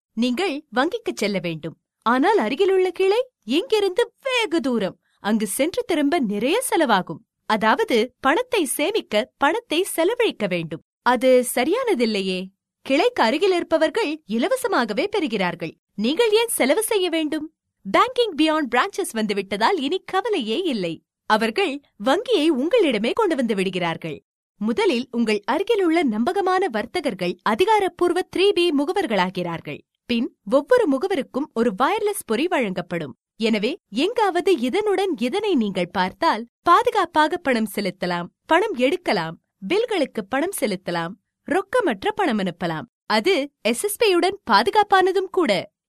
நீங்கள் வங்கிக்கு செல்ல வேண்டும் ஆனால் அருகிலுள்ள கிளை எங்கிருந்து வெகு தூரம் அங்கு சென்று திரும்ப நிறைய செலவாகும் அதாவது பணத்தை சேமிக்க பணத்தை செலவழிக்க வேண்டும் அது சரியானதில்லையே கிளைக்கு அருகில் இருப்பவர்கள் இலவசமாகவே பெறுகிறார்கள் நீங்கள் ஏன் செலவு செய்ய வேண்டும் பேங்கிங் பியாண்ட் பிரான்ச்சஸ் வந்துவிட்டதால் இனி கவலையே இல்லை அவர்கள் வங்கியை உங்களிடமே கொண்டு வந்து விடுகிறார்கள் முதலில் உங்கள் அருகிலுள்ள நம்பகமான வர்த்தகர்கள் அதிகாரப்பூர்வ த்ரீ பி முகவர்களாகிறார்கள் பின் ஒவ்வொரு முகவருக்கும் ஒரு வயர்லெஸ் பொறி வழங்கப்படும் எனவே எங்காவது இதனுடன் இதனை நீங்கள் பார்த்தால் பாதுகாப்பாக பணம் செலுத்தலாம் பணம் எடுக்கலாம் பில்களுக்கு பணம் செலுத்தலாம் ரொக்கமற்ற பணம் அனுப்பலாம் அது எஸ்எஸ்பியுடன் பாதுகாப்பானதும் கூட